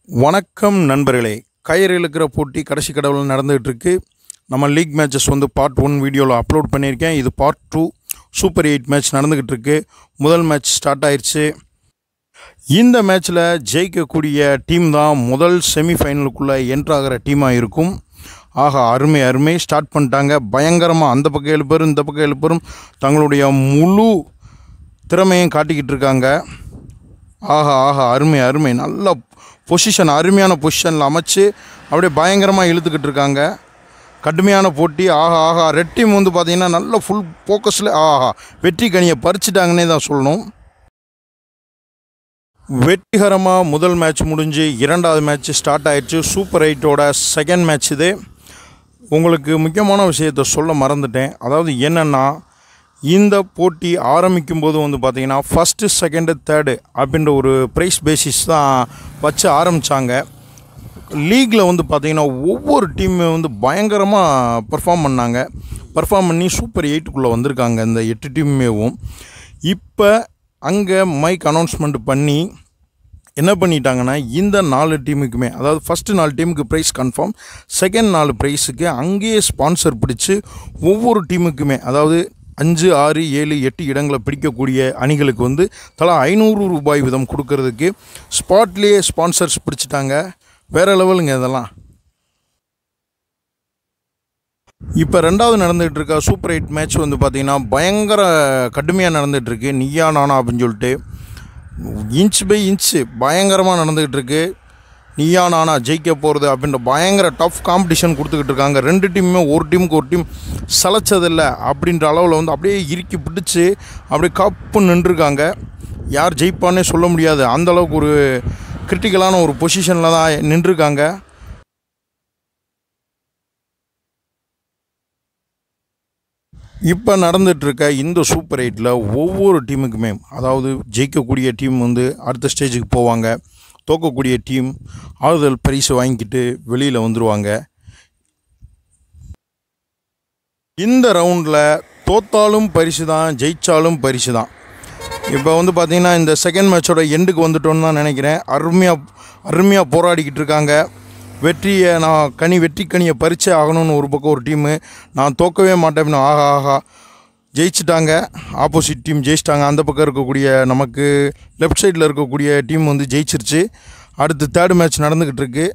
வணக்கம் நண்பர்களே கயிறு இழுக்கிற போட்டி கடைசி கடவுள் நடந்துகிட்டு இருக்கு நம்ம லீக் மேட்சஸ் வந்து பார்ட் ஒன் வீடியோவில் அப்லோட் பண்ணியிருக்கேன் இது part two super eight match நடந்துக்கிட்டு இருக்கு முதல் மேட்ச் ஸ்டார்ட் ஆயிடுச்சு இந்த மேட்ச்சில் ஜெயிக்கக்கூடிய டீம் தான் முதல் செமிஃபைனலுக்குள்ளே என்ட்ராகிற டீமாக இருக்கும் ஆஹா அருமை அருமை ஸ்டார்ட் பண்ணிட்டாங்க பயங்கரமாக அந்த பக்கம் ஏழு பேரும் இந்த பக்கம் ஏழு பேரும் தங்களுடைய முழு திறமையும் காட்டிக்கிட்டு இருக்காங்க ஆஹா ஆஹா அருமை அருமை நல்ல பொசிஷன் அருமையான பொசிஷனில் அமைச்சு அப்படியே பயங்கரமாக இழுத்துக்கிட்டு இருக்காங்க கடுமையான போட்டி ஆஹா ஆஹா ரெட் டீம் வந்து பார்த்திங்கன்னா நல்ல ஃபுல் ஃபோக்கஸில் ஆஹா வெற்றி கனியை பறிச்சிட்டாங்கன்னே தான் சொல்லணும் வெற்றிகரமாக முதல் மேட்ச் முடிஞ்சு இரண்டாவது மேட்ச் ஸ்டார்ட் ஆயிடுச்சு சூப்பர் எயிட்டோட செகண்ட் மேட்ச் இது உங்களுக்கு முக்கியமான விஷயத்தை சொல்ல மறந்துட்டேன் அதாவது என்னென்னா இந்த போட்டி ஆரம்பிக்கும் போது வந்து பார்த்திங்கன்னா ஃபஸ்ட்டு செகண்டு தேர்டு அப்படின்ற ஒரு ப்ரைஸ் பேசிஸ் தான் வச்சு ஆரம்பித்தாங்க லீக்கில் வந்து பார்த்திங்கன்னா ஒவ்வொரு டீமுமே வந்து பயங்கரமாக பெர்ஃபார்ம் பண்ணாங்க பெர்ஃபார்ம் பண்ணி சூப்பர் எயிட்டுக்குள்ளே வந்திருக்காங்க இந்த எட்டு டீமுமேவும் இப்போ அங்கே மைக் அனௌன்ஸ்மெண்ட் பண்ணி என்ன பண்ணிட்டாங்கன்னா இந்த நாலு டீமுக்குமே அதாவது ஃபஸ்ட்டு நாலு டீமுக்கு ப்ரைஸ் கன்ஃபார்ம் செகண்ட் நாலு ப்ரைஸுக்கு அங்கேயே ஸ்பான்சர் பிடிச்சி ஒவ்வொரு டீமுக்குமே அதாவது அஞ்சு ஆறு ஏழு எட்டு இடங்களை பிடிக்கக்கூடிய அணிகளுக்கு வந்து தலா ஐநூறு ரூபாய் வீதம் கொடுக்கறதுக்கு ஸ்பாட்லேயே ஸ்பான்சர்ஸ் பிடிச்சிட்டாங்க வேறு லெவலுங்க இதெல்லாம் இப்போ ரெண்டாவது நடந்துகிட்டு இருக்க சூப்பர் எயிட் மேட்ச் வந்து பார்த்திங்கன்னா பயங்கர கடுமையாக நடந்துகிட்டு இருக்கு நீயா நானா அப்படின்னு சொல்லிட்டு இன்ச் பை இன்ச்சு பயங்கரமாக நடந்துக்கிட்டு இருக்கு நீயா நானா ஜெயிக்க போகிறது அப்படின்ற பயங்கர டஃப் காம்படிஷன் கொடுத்துக்கிட்டு இருக்காங்க ரெண்டு டீமுமே ஒரு டீமுக்கு ஒரு டீம் சளைச்சதில்லை அப்படின்ற அளவில் வந்து அப்படியே இறுக்கி பிடிச்சி அப்படியே கப்பு நின்றுருக்காங்க யார் ஜெயிப்பான்னே சொல்ல முடியாது அந்த அளவுக்கு ஒரு கிரிட்டிக்கலான ஒரு பொசிஷனில் தான் நின்றுருக்காங்க இப்போ நடந்துகிட்ருக்க இந்த சூப்பர் எயிட்டில் ஒவ்வொரு டீமுக்குமே அதாவது ஜெயிக்கக்கூடிய டீம் வந்து அடுத்த ஸ்டேஜுக்கு போவாங்க தோக்கக்கூடிய டீம் ஆறுதல் பரிசு வாங்கிக்கிட்டு வெளியில் வந்துடுவாங்க இந்த ரவுண்டில் தோத்தாலும் பரிசு தான் ஜெயித்தாலும் பரிசு தான் இப்போ வந்து பார்த்திங்கன்னா இந்த செகண்ட் மேட்சோட எண்டுக்கு வந்துட்டோன்னு தான் நினைக்கிறேன் அருமையாக அருமையாக போராடிக்கிட்டு இருக்காங்க வெற்றியை நான் கனி வெற்றி கனியை பறிச்சே ஆகணும்னு ஒரு பக்கம் ஒரு டீமு நான் தோக்கவே மாட்டேன் ஆஹா ஆஹா ஜெயிச்சிட்டாங்க ஆப்போசிட் டீம் ஜெயிச்சிட்டாங்க அந்த பக்கம் இருக்கக்கூடிய நமக்கு லெஃப்ட் சைடில் இருக்கக்கூடிய டீம் வந்து ஜெயிச்சிருச்சு அடுத்து தேர்ட் மேட்ச் நடந்துக்கிட்டு இருக்கு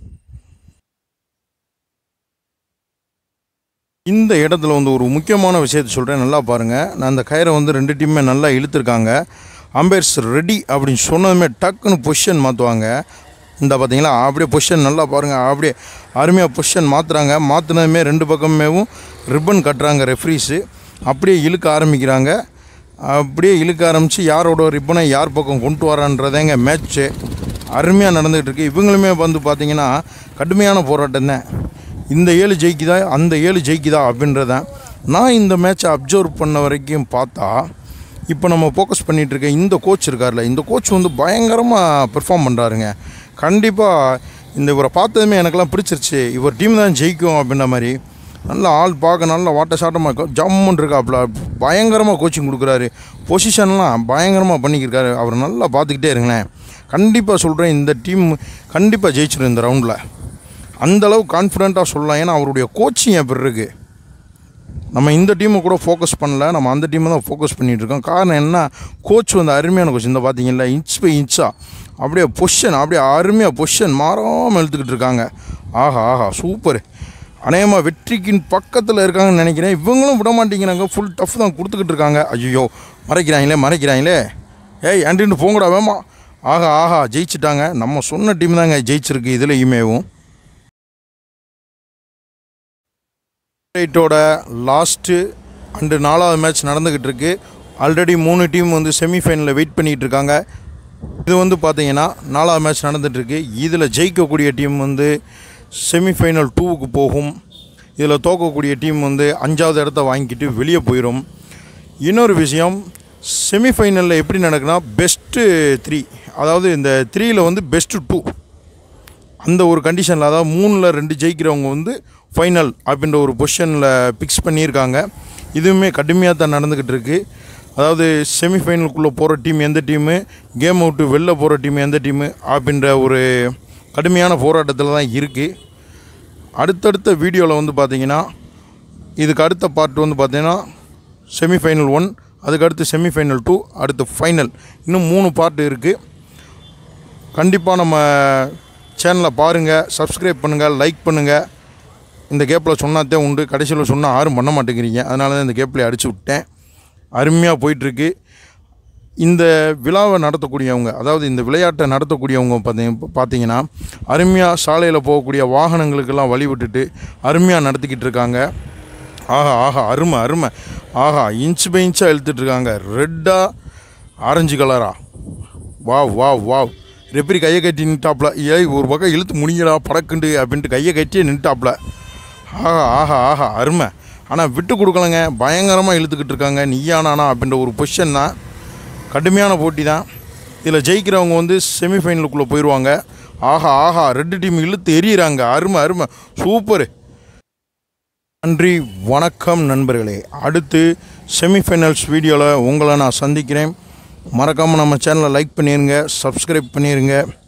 இந்த இடத்துல வந்து ஒரு முக்கியமான விஷயத்த சொல்கிறேன் நல்லா பாருங்கள் நான் அந்த கயிறை வந்து ரெண்டு டீமுமே நல்லா இழுத்துருக்காங்க அம்பையர்ஸ் ரெடி அப்படின்னு சொன்னதுமே டக்குன்னு பொசிஷன் மாற்றுவாங்க இந்த பார்த்தீங்களா அப்படியே பொசிஷன் நல்லா பாருங்கள் அப்படியே அருமையாக பொசிஷன் மாற்றுறாங்க மாற்றினதுமே ரெண்டு பக்கமேவும் ரிப்பன் கட்டுறாங்க ரெஃப்ரீஸு அப்படியே இழுக்க ஆரம்பிக்கிறாங்க அப்படியே இழுக்க ஆரம்பித்து யாரோட ரிப்பனை யார் பக்கம் கொண்டு வரான்றதேங்க மேட்ச்சு அருமையாக நடந்துகிட்டு இருக்கு இவங்களுமே வந்து பார்த்திங்கன்னா கடுமையான போராட்டம் தான் இந்த ஏழு ஜெயிக்குதா அந்த ஏழு ஜெயிக்குதா அப்படின்றத நான் இந்த மேட்ச்சை அப்சர்வ் பண்ண வரைக்கும் பார்த்தா இப்போ நம்ம ஃபோக்கஸ் பண்ணிகிட்டு இருக்க இந்த கோச் இருக்கார்ல இந்த கோச் வந்து பயங்கரமாக பெர்ஃபார்ம் பண்ணுறாருங்க கண்டிப்பாக இந்த இவரை பார்த்ததுமே எனக்கெல்லாம் பிடிச்சிருச்சு இவர் டீம் தான் ஜெயிக்கும் அப்படின்ற மாதிரி நல்ல ஆள் பார்க்க நல்ல வாட்ட சாட்டமாக இருக்கும் ஜம்முன்னு இருக்காப்புல பயங்கரமாக கோச்சிங் கொடுக்குறாரு பொசிஷன்லாம் பயங்கரமாக பண்ணிக்கிருக்காரு அவர் நல்லா பார்த்துக்கிட்டே இருங்களேன் கண்டிப்பாக சொல்கிறேன் இந்த டீம் கண்டிப்பாக ஜெயிச்சிடும் இந்த ரவுண்டில் அந்தளவு கான்ஃபிடெண்ட்டாக சொல்லலாம் ஏன்னா அவருடைய கோச்சிங் எப்படி இருக்குது நம்ம இந்த டீமை கூட ஃபோக்கஸ் பண்ணல நம்ம அந்த டீமை தான் ஃபோக்கஸ் பண்ணிகிட்டு இருக்கோம் காரணம் என்ன கோச் வந்து அருமையான கோச் இந்த பார்த்தீங்களா இன்ச் பை இன்ச்சாக அப்படியே பொஷன் அப்படியே அருமையாக பொஷன் மாறாமல் எழுத்துக்கிட்டு இருக்காங்க ஆஹா ஆஹா சூப்பர் அநேகமாக வெற்றிக்கின் பக்கத்தில் இருக்காங்கன்னு நினைக்கிறேன் இவங்களும் விட மாட்டேங்கிறாங்க ஃபுல் டஃப் தான் கொடுத்துக்கிட்டு இருக்காங்க ஐயோ மறைக்கிறாங்களே மறைக்கிறாங்களே ஏய் ஆண்டின்னு போங்கடா வேமா ஆஹா ஆஹா ஜெயிச்சிட்டாங்க நம்ம சொன்ன டீம் தாங்க ஜெயிச்சிருக்கு இதுலேயுமேவும் எயிட்டோட லாஸ்ட்டு அண்டு நாலாவது மேட்ச் நடந்துக்கிட்டு இருக்கு ஆல்ரெடி மூணு டீம் வந்து செமிஃபைனலில் வெயிட் பண்ணிகிட்டு இருக்காங்க இது வந்து பார்த்தீங்கன்னா நாலாவது மேட்ச் நடந்துகிட்ருக்கு இதில் ஜெயிக்கக்கூடிய டீம் வந்து செமிஃபைனல் டூவுக்கு போகும் இதில் தோக்கக்கூடிய டீம் வந்து அஞ்சாவது இடத்த வாங்கிக்கிட்டு வெளியே போயிடும் இன்னொரு விஷயம் செமிஃபைனலில் எப்படி நடக்குன்னா பெஸ்ட்டு த்ரீ அதாவது இந்த த்ரீயில் வந்து பெஸ்ட்டு டூ அந்த ஒரு கண்டிஷனில் அதாவது மூணில் ரெண்டு ஜெயிக்கிறவங்க வந்து ஃபைனல் அப்படின்ற ஒரு பொசிஷனில் ஃபிக்ஸ் பண்ணியிருக்காங்க இதுவுமே கடுமையாக தான் நடந்துக்கிட்டு இருக்குது அதாவது செமிஃபைனலுக்குள்ளே போகிற டீம் எந்த டீமு கேம் அவுட்டு வெளில போகிற டீம் எந்த டீமு அப்படின்ற ஒரு கடுமையான போராட்டத்தில் தான் இருக்குது அடுத்தடுத்த வீடியோவில் வந்து பார்த்தீங்கன்னா இதுக்கு அடுத்த பார்ட் வந்து பார்த்தீங்கன்னா செமிஃபைனல் ஒன் அதுக்கு அடுத்து செமிஃபைனல் டூ அடுத்து ஃபைனல் இன்னும் மூணு பார்ட் இருக்குது கண்டிப்பாக நம்ம சேனலை பாருங்கள் சப்ஸ்கிரைப் பண்ணுங்கள் லைக் பண்ணுங்கள் இந்த கேப்பில் சொன்னாத்தே உண்டு கடைசியில் சொன்னால் யாரும் பண்ண மாட்டேங்கிறீங்க அதனால தான் இந்த கேப்பில் அடிச்சு விட்டேன் அருமையாக போயிட்டுருக்கு இந்த விழாவை நடத்தக்கூடியவங்க அதாவது இந்த விளையாட்டை நடத்தக்கூடியவங்க பார்த்தீங்க பார்த்தீங்கன்னா அருமையாக சாலையில் போகக்கூடிய வாகனங்களுக்கெல்லாம் வழி விட்டுட்டு அருமையாக நடத்திக்கிட்டு இருக்காங்க ஆஹா ஆஹா அருமை அருமை ஆஹா இன்ச் பை இன்ச்சாக இழுத்துட்ருக்காங்க ரெட்டாக ஆரஞ்சு கலரா வாவ் வாவ் வாவ் ரெப்பரி கையை கட்டி நின்ட்டாப்ல ஏய் ஒரு பக்கம் இழுத்து முடிங்கடா படக்குண்டு அப்படின்ட்டு கையை கட்டியே நின்ட்டாப்ல ஆஹா ஆஹா ஆஹா அருமை ஆனால் விட்டு கொடுக்கலங்க பயங்கரமாக இழுத்துக்கிட்டு இருக்காங்க நீயா நானா அப்படின்ற ஒரு பொசிஷன் தான் கடுமையான போட்டி தான் இதில் ஜெயிக்கிறவங்க வந்து செமிஃபைனலுக்குள்ளே போயிடுவாங்க ஆஹா ஆஹா ரெண்டு டீம் இழுத்து எரியிறாங்க அருமை அருமை சூப்பரு நன்றி வணக்கம் நண்பர்களே அடுத்து செமிஃபைனல்ஸ் வீடியோவில் உங்களை நான் சந்திக்கிறேன் மறக்காமல் நம்ம சேனலை லைக் பண்ணிடுங்க சப்ஸ்கிரைப் பண்ணிடுங்க